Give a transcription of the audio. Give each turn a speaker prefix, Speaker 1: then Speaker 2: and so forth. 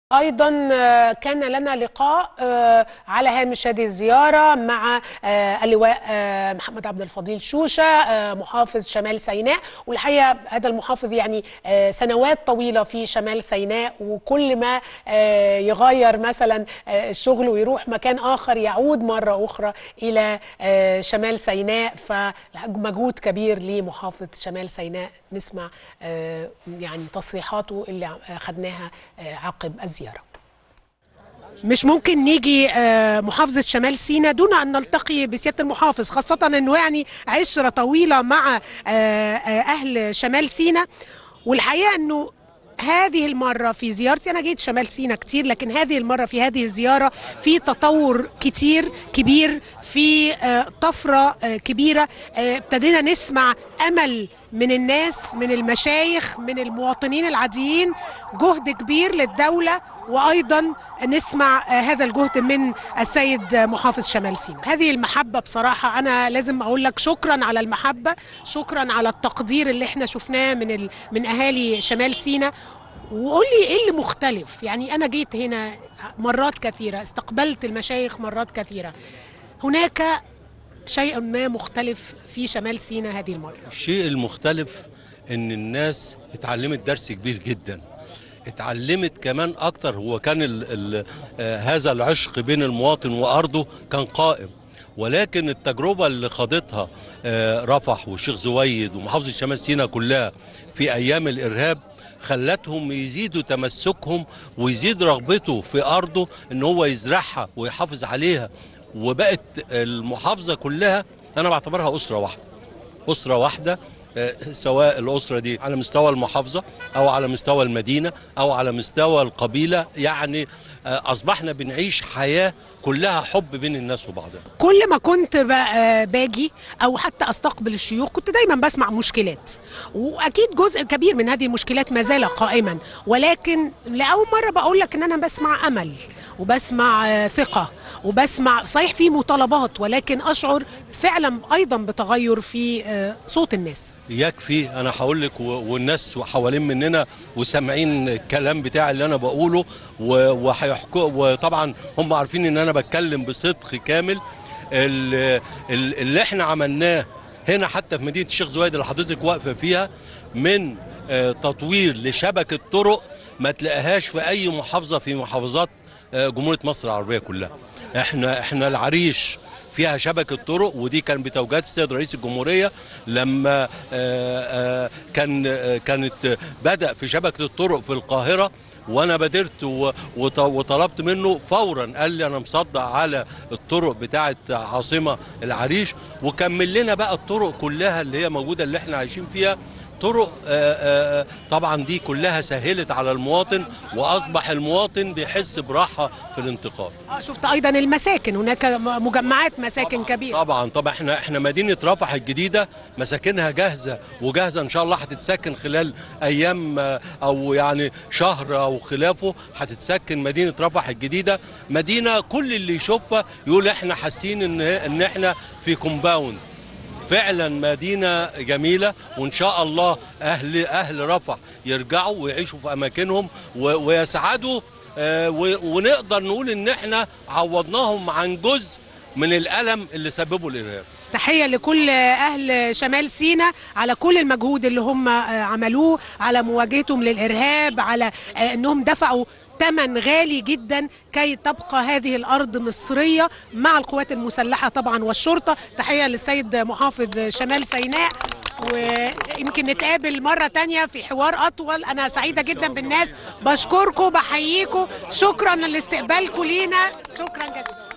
Speaker 1: ايضا كان لنا لقاء على هامش هذه الزياره مع اللواء محمد عبد الفضيل شوشه محافظ شمال سيناء والحقيقه هذا المحافظ يعني سنوات طويله في شمال سيناء وكل ما يغير مثلا الشغل ويروح مكان اخر يعود مره اخرى الى شمال سيناء فمجهود كبير لمحافظ شمال سيناء نسمع يعني تصريحاته اللي خدناها عقب الزياره مش ممكن نيجي محافظة شمال سينا دون أن نلتقي بسيادة المحافظ خاصة أنه يعني عشرة طويلة مع أهل شمال سينا والحقيقة أنه هذه المرة في زيارتي أنا جيت شمال سينا كتير لكن هذه المرة في هذه الزيارة في تطور كتير كبير في طفرة كبيرة ابتدينا نسمع أمل من الناس من المشايخ من المواطنين العاديين جهد كبير للدولة وايضا نسمع هذا الجهد من السيد محافظ شمال سيناء هذه المحبه بصراحه انا لازم اقول لك شكرا على المحبه شكرا على التقدير اللي احنا شفناه من ال... من اهالي شمال سيناء وقول لي ايه اللي مختلف يعني انا جيت هنا مرات كثيره استقبلت المشايخ مرات كثيره هناك شيء ما مختلف في شمال سيناء هذه المره
Speaker 2: الشيء المختلف ان الناس اتعلمت درس كبير جدا اتعلمت كمان اكتر هو كان ال ال آه هذا العشق بين المواطن وارضه كان قائم ولكن التجربه اللي خاضتها آه رفح والشيخ زويد ومحافظه شمال سيناء كلها في ايام الارهاب خلتهم يزيدوا تمسكهم ويزيد رغبته في ارضه ان هو يزرعها ويحافظ عليها وبقت المحافظه كلها انا بعتبرها اسره واحده اسره واحده سواء الأسرة دي على مستوى المحافظة أو على مستوى المدينة أو على مستوى القبيلة يعني أصبحنا بنعيش حياة كلها حب بين الناس وبعضها
Speaker 1: كل ما كنت باجي أو حتى أستقبل الشيوخ كنت دايما بسمع مشكلات وأكيد جزء كبير من هذه المشكلات ما زال قائما ولكن لأول مرة بقول لك إن أنا بسمع أمل وبسمع ثقة وبسمع صحيح في مطالبات ولكن أشعر فعلا أيضا بتغير في صوت الناس
Speaker 2: يكفي انا هقول لك والناس حوالين مننا وسامعين الكلام بتاعي اللي انا بقوله وهيحكوا وطبعا هم عارفين ان انا بتكلم بصدق كامل اللي, اللي احنا عملناه هنا حتى في مدينه الشيخ زويد اللي حضرتك واقفه فيها من تطوير لشبكه طرق ما تلاقيهاش في اي محافظه في محافظات جمهوريه مصر العربيه كلها احنا احنا العريش فيها شبكة طرق ودي كان بتوجيهات السيد رئيس الجمهورية لما آآ آآ كان كانت بدأ في شبكة الطرق في القاهرة وانا بادرت وطلبت منه فورا قال لي انا مصدق على الطرق بتاعه عاصمه العريش وكمل لنا بقى الطرق كلها اللي هي موجوده اللي احنا عايشين فيها طرق آآ آآ طبعا دي كلها سهلت على المواطن واصبح المواطن بيحس براحه في الانتقال.
Speaker 1: اه شفت ايضا المساكن هناك مجمعات مساكن
Speaker 2: طبعًا
Speaker 1: كبيره.
Speaker 2: طبعا طبعا احنا احنا مدينه رفح الجديده مساكنها جاهزه وجاهزه ان شاء الله هتتسكن خلال ايام او يعني شهر او خلافه هتتسكن مدينه رفح الجديده مدينه كل اللي يشوفها يقول احنا حاسين ان ان احنا في كومباوند فعلا مدينة جميلة وإن شاء الله أهل أهل رفح يرجعوا ويعيشوا في أماكنهم ويسعدوا ونقدر نقول إن إحنا عوضناهم عن جزء من الألم اللي سببه الإرهاب
Speaker 1: تحية لكل أهل شمال سينا على كل المجهود اللي هم عملوه على مواجهتهم للإرهاب على أنهم دفعوا ثمن غالي جدا كي تبقى هذه الارض مصريه مع القوات المسلحه طبعا والشرطه تحيه للسيد محافظ شمال سيناء ويمكن نتقابل مرة تانية في حوار أطول أنا سعيدة جدا بالناس بشكركم بحييكم شكرا لاستقبالكم لينا شكرا جزيلا